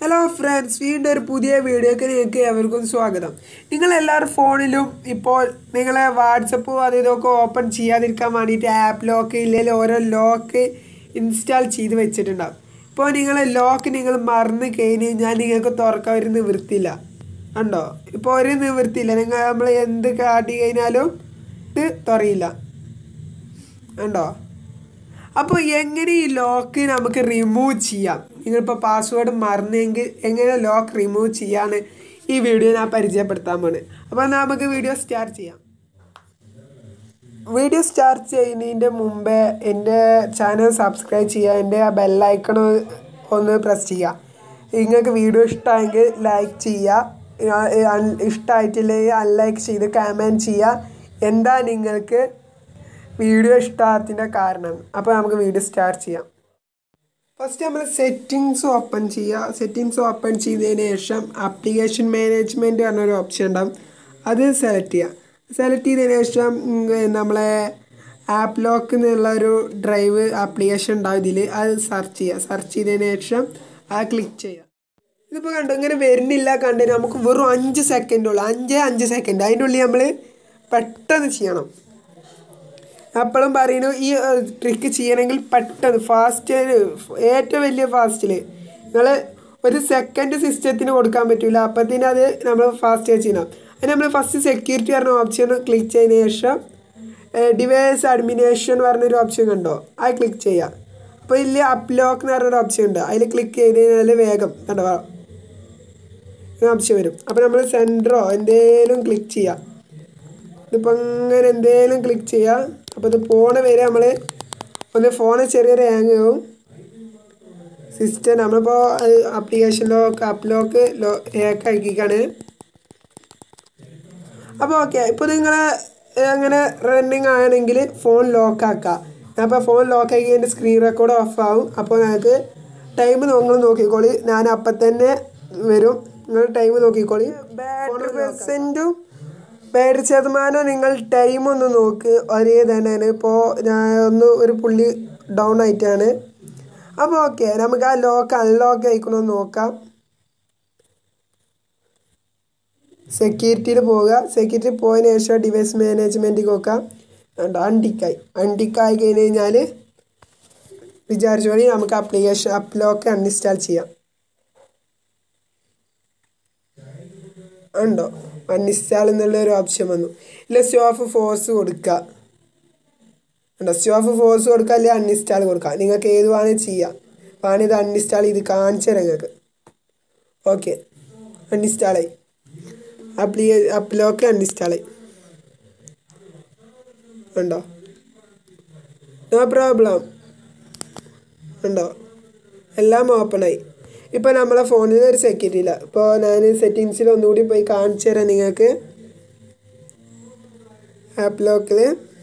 hello friends വീണ്ടും ഒരു പുതിയ വീഡിയോക്ക് നിങ്ങൾക്ക് എവർക്കും സ്വാഗതം നിങ്ങൾ എല്ലാവരും ഫോണിലും ഇപ്പോൾ നിങ്ങളെ വാട്സപ്പ് അത് ഇതൊക്കെ ഓപ്പൺ ചെയ്യാതിരിക്കാൻ വേണ്ടിയിട്ട് ആപ്പ് ലോക്ക് ഇല്ലെങ്കിൽ ഓരോ ലോക്ക് ഇൻസ്റ്റാൾ ചെയ്ത് വെച്ചിട്ടുണ്ടാവും ഇപ്പോൾ നിങ്ങൾ ലോക്ക് നിങ്ങൾ മറന്ന് കഴിഞ്ഞ് കഴിഞ്ഞാൽ നിങ്ങൾക്ക് തുറക്കാൻ ഒരു നിവൃത്തിയില്ല ഉണ്ടോ ഇപ്പോൾ ഒരു നിവൃത്തിയില്ല നിങ്ങൾ നമ്മൾ എന്ത് കാട്ടി കഴിഞ്ഞാലും ഇത് തുറയില്ല ഉണ്ടോ അപ്പോൾ എങ്ങനെ ഈ ലോക്ക് നമുക്ക് റിമൂവ് ചെയ്യാം നിങ്ങളിപ്പോൾ പാസ്വേഡ് മറന്നെങ്കിൽ എങ്ങനെ ലോക്ക് റിമൂവ് ചെയ്യാന്ന് ഈ വീഡിയോ ഞാൻ പരിചയപ്പെടുത്താൻ പോണ് അപ്പോൾ നമുക്ക് വീഡിയോ സ്റ്റാർട്ട് ചെയ്യാം വീഡിയോ സ്റ്റാർട്ട് ചെയ്യുന്നതിൻ്റെ മുമ്പേ എൻ്റെ ചാനൽ സബ്സ്ക്രൈബ് ചെയ്യുക എൻ്റെ ആ ബെല്ലൈക്കൺ ഒന്ന് പ്രസ് ചെയ്യുക നിങ്ങൾക്ക് വീഡിയോ ഇഷ്ടമായെങ്കിൽ ലൈക്ക് ചെയ്യുക ഇഷ്ടമായിട്ടില്ലെങ്കിൽ അൺലൈക്ക് ചെയ്ത് കമൻറ്റ് ചെയ്യുക എന്താ നിങ്ങൾക്ക് വീഡിയോ ഇഷ്ടത്തിൻ്റെ കാരണം അപ്പോൾ നമുക്ക് വീഡിയോ സ്റ്റാർട്ട് ചെയ്യാം ഫസ്റ്റ് നമ്മൾ സെറ്റിങ്സ് ഓപ്പൺ ചെയ്യുക സെറ്റിങ്സ് ഓപ്പൺ ചെയ്തതിന് ശേഷം ആപ്ലിക്കേഷൻ മാനേജ്മെൻറ്റ് പറഞ്ഞൊരു ഓപ്ഷൻ ഉണ്ടാവും അത് സെലക്ട് ചെയ്യുക സെലക്ട് ചെയ്തതിന് ശേഷം ഉം, നമ്മളെ ആപ്പ് ലോക്ക് എന്നുള്ള ഒരു ഡ്രൈവ് ആപ്ലിക്കേഷൻ ഉണ്ടാവും ഇതിൽ അത് സെർച്ച് ചെയ്യുക സെർച്ച് ചെയ്തതിന് ശേഷം അത് ക്ലിക്ക് ചെയ്യുക ഇതിപ്പോൾ കണ്ടു ഇങ്ങനെ വരുന്നില്ല കണ്ടു നമുക്ക് വെറും അഞ്ച് സെക്കൻഡ് ഉള്ളൂ അഞ്ച് അഞ്ച് സെക്കൻഡ് അതിൻ്റെ ഉള്ളിൽ നമ്മൾ പെട്ടെന്ന് ചെയ്യണം അപ്പോഴും പറയുന്നു ഈ ട്രിക്ക് ചെയ്യണമെങ്കിൽ പെട്ടെന്ന് ഫാസ്റ്റ് ഏറ്റവും വലിയ ഫാസ്റ്റിൽ നിങ്ങൾ ഒരു സെക്കൻഡ് സിസ്റ്റത്തിന് കൊടുക്കാൻ പറ്റില്ല അപ്പത്തിന് അത് നമ്മൾ ഫാസ്റ്റ് ചെയ്യണം അത് നമ്മൾ ഫസ്റ്റ് സെക്യൂരിറ്റി പറഞ്ഞ ഓപ്ഷൻ ക്ലിക്ക് ചെയ്തതിന് ശേഷം ഡിവൈസ് അഡ്മിനേഷൻ പറഞ്ഞൊരു ഓപ്ഷൻ കണ്ടോ അത് ക്ലിക്ക് ചെയ്യുക അപ്പോൾ ഇതിൽ അപ്ലോക്ക് എന്ന് പറഞ്ഞൊരു ഓപ്ഷൻ ഉണ്ട് അതിൽ ക്ലിക്ക് ചെയ്ത് കഴിഞ്ഞാൽ വേഗം കണ്ടോ ഓപ്ഷൻ വരും അപ്പോൾ നമ്മൾ സെൻറ്ററോ എന്തേലും ക്ലിക്ക് ചെയ്യാം ഇതിപ്പോൾ അങ്ങനെ എന്തേലും ക്ലിക്ക് ചെയ്യുക അപ്പോൾ ഇത് പോണ വരെ നമ്മൾ ഒന്ന് ഫോണ് ചെറിയൊരു ഹാങ് ആവും സിസ്റ്റം നമ്മളിപ്പോൾ ആപ്ലിക്കേഷൻ ലോക്ക് ആപ്പ് ലോക്ക് ലോ ഹാക്ക് ആക്കിക്കാണ് അപ്പോൾ ഓക്കെ ഇപ്പോൾ നിങ്ങൾ അങ്ങനെ റണ്ണിങ് ആണെങ്കിൽ ഫോൺ ലോക്ക് ആക്കുക അപ്പോൾ ഫോൺ ലോക്ക് ആക്കി എൻ്റെ സ്ക്രീൻ റെക്കോർഡ് ഓഫ് ആവും അപ്പോൾ ഞങ്ങൾക്ക് ടൈം നിങ്ങൾ നോക്കിക്കോളി ഞാൻ അപ്പം തന്നെ വരും നിങ്ങൾ ടൈം നോക്കിക്കോളി ബാറ്ററി പെർസെൻറ്റും ബാറ്ററി ശതമാനം നിങ്ങൾ ടൈം ഒന്ന് നോക്ക് ഒരേ തന്നെയാണ് ഇപ്പോൾ ഞാൻ ഒന്ന് ഒരു പുള്ളി ഡൗൺ ആയിട്ടാണ് അപ്പോൾ ഓക്കെ നമുക്ക് ആ ലോക്ക് അൺലോക്ക് ആയിക്കണമെന്ന് നോക്കാം സെക്യൂരിറ്റിയിൽ പോവുക സെക്യൂരിറ്റി പോയതിന് ശേഷം ഡിവൈസ് മാനേജ്മെൻറ്റിൽ നോക്കാം കണ്ടോ അണ്ടിക്കായി അണ്ടിക്കായി കഴിഞ്ഞ് കഴിഞ്ഞാൽ വിചാരിച്ച പോലെ നമുക്ക് ആപ്ലിക്കേഷൻ അപ്ലോക്ക് അൺഇൻസ്റ്റാൾ ചെയ്യാം ഉണ്ടോ അൺഇൻസ്റ്റാൾ എന്നുള്ള ഒരു ഓപ്ഷൻ വന്നു ഇല്ല സ്റ്റോഫ് ഫോഴ്സ് കൊടുക്കുക ഉണ്ടോ സ്റ്റോഫ് ഫോഴ്സ് കൊടുക്കുക അല്ലെങ്കിൽ അൺഇൻസ്റ്റാൾ കൊടുക്കുക നിങ്ങൾക്ക് ഏത് വേണമെങ്കിൽ ചെയ്യാം വേണമെങ്കിൽ ഇത് അൺഇൻസ്റ്റാൾ ചെയ്ത് കാണിച്ചു തരാം നിങ്ങൾക്ക് ഓക്കെ അൺഇൻസ്റ്റാളായി അപ്ലിക്കേ അപ്ലോക്ക് അൺഇൻസ്റ്റാളായി ഉണ്ടോ നോ പ്രോബ്ലം ഉണ്ടോ എല്ലാം ഓപ്പണായി ഇപ്പോൾ നമ്മളെ ഫോണിൽ ഒരു സെക്യൂരിറ്റി ഇല്ല ഇപ്പോൾ ഞാൻ സെറ്റിങ്സിൽ ഒന്നുകൂടി പോയി കാണിച്ചു തരാം നിങ്ങൾക്ക് ആപ്പ് ലോക്കിൽ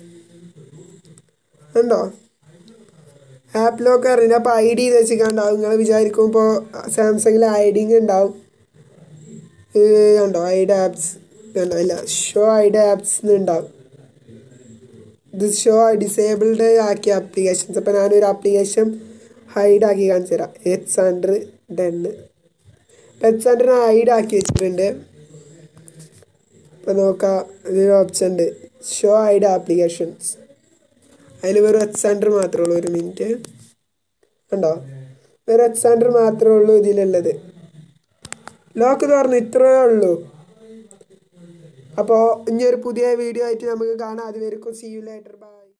ഉണ്ടോ ആപ്പ് ലോക്ക് അറിയില്ല അപ്പോൾ ഐ ഡി വെച്ചിട്ടുണ്ടാവും നിങ്ങൾ വിചാരിക്കും ഇപ്പോൾ സാംസങ്ങിൽ ഐ ഡി ഉണ്ടാവും ഇത് കണ്ടോ ഐഡ് ആപ്സ് കണ്ടോ ഇല്ല ഷോ ഐഡ് ആപ്സ് ഉണ്ടാവും ഇത് ഷോ ഡിസേബിൾഡ് ആക്കിയ ആപ്ലിക്കേഷൻസ് അപ്പോൾ ഞാനൊരു ആപ്ലിക്കേഷൻ ഹൈഡ് ആക്കി കാണിച്ചു തരാം എച്ച് ഹൺഡ്രഡ് ടെന്ന് എച്ച് ഹൺഡ്രഡ് ഹൈഡ് ആക്കി വെച്ചിട്ടുണ്ട് ഇപ്പോൾ നോക്കാം ഇതിൽ ഓപ്ഷൻ ഉണ്ട് ഷോ ഹൈഡ് ആപ്ലിക്കേഷൻസ് അതിൽ വെറും എച്ച് ഹൺഡ്രഡ് മാത്രമേ ഉള്ളൂ ഒരു മിനിറ്റ് ഉണ്ടോ വെറും എച്ച് ഹൺഡ്രഡ് മാത്രമേ ഉള്ളൂ ഇതിലുള്ളത് ലോക്ക് തുറന്ന് ഇത്രയേ ഉള്ളൂ അപ്പോൾ ഇനി ഒരു പുതിയ വീഡിയോ ആയിട്ട് നമുക്ക് കാണാം അതുവരെക്കും സി യു ലേറ്റർ ബൈ